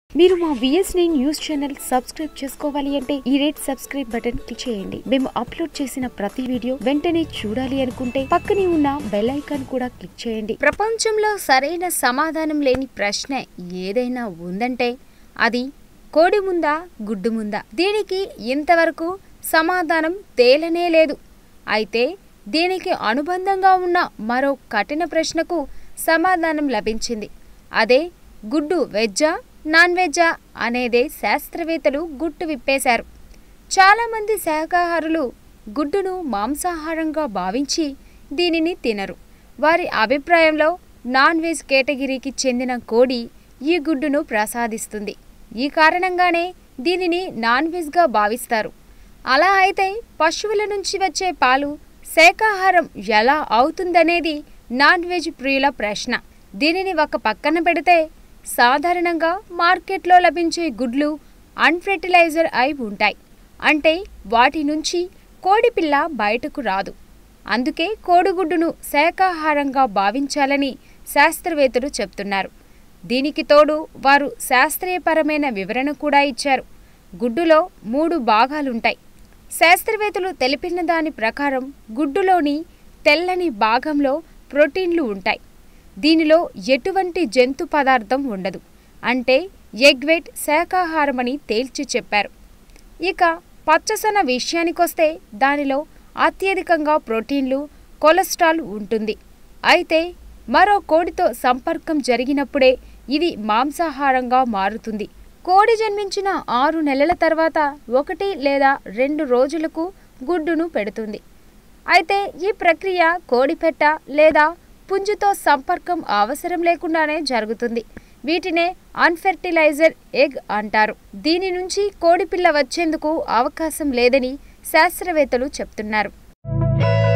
మీరు మా VS nine news channel subscribe చేసుకోవాలి అంటే ఈ రెడ్ సబ్స్క్రైబ్ బటన్ క్లిక్ చేయండి మేము అప్లోడ్ చేసిన ప్రతి వీడియో వెంటనే చూడాలి అనుకుంటే పక్కనే ఉన్న బెల్ ఐకాన్ కూడా క్లిక్ చేయండి ప్రపంచంలో సరైన సమాధానం లేని ప్రశ్న ఏదైనా ఉందంటే అది కోడి ముందా గుడ్డు ముందా దీనికి ఇంతవరకు సమాధానం తేలనే లేదు అయితే దీనికి అనుబంధంగా ఉన్న మరో కఠిన ప్రశ్నకు సమాధానం లభించింది అదే గుడ్డు వెజ్జా నాన్ వెజ్జా అనేదే శాస్త్రవేత్తలు గుట్టు విప్పేశారు చాలామంది శాకాహారులు గుడ్డును మాంసాహారంగా భావించి దీనిని తినరు వారి అభిప్రాయంలో నాన్ వెజ్ కేటగిరీకి చెందిన కోడి ఈ గుడ్డును ప్రసాదిస్తుంది ఈ కారణంగానే దీనిని నాన్ వెజ్గా భావిస్తారు అలా అయితే పశువుల నుంచి వచ్చే పాలు శాకాహారం ఎలా అవుతుందనేది నాన్ వెజ్ ప్రియుల ప్రశ్న దీనిని ఒక పక్కన పెడితే సాధారణంగా మార్కెట్లో లభించే గుడ్లు అన్ఫెర్టిలైజర్ అయి ఉంటాయి అంటే వాటి నుంచి కోడిపిల్ల బయటకు రాదు అందుకే కోడిగుడ్డును శాకాహారంగా భావించాలని శాస్త్రవేత్తలు చెప్తున్నారు దీనికి తోడు వారు శాస్త్రీయపరమైన వివరణ కూడా ఇచ్చారు గుడ్డులో మూడు భాగాలుంటాయి శాస్త్రవేత్తలు తెలిపిన దాని ప్రకారం గుడ్డులోని తెల్లని భాగంలో ప్రోటీన్లు ఉంటాయి దీనిలో ఎటువంటి జంతు పదార్థం ఉండదు అంటే ఎగ్ వైట్ శాకాహారమని తేల్చి చెప్పారు ఇక పచ్చసన విషయానికొస్తే దానిలో అత్యధికంగా ప్రోటీన్లు కొలెస్ట్రాల్ ఉంటుంది అయితే మరో కోడితో సంపర్కం జరిగినప్పుడే ఇది మాంసాహారంగా మారుతుంది కోడి జన్మించిన ఆరు నెలల తర్వాత ఒకటి లేదా రెండు రోజులకు గుడ్డును పెడుతుంది అయితే ఈ ప్రక్రియ కోడిపెట్ట లేదా పుంజుతో సంపర్కం అవసరం లేకుండానే జరుగుతుంది వీటినే అన్ఫెర్టిలైజర్ ఎగ్ అంటారు దీని నుంచి కోడిపిల్ల వచ్చేందుకు అవకాశం లేదని శాస్త్రవేత్తలు చెప్తున్నారు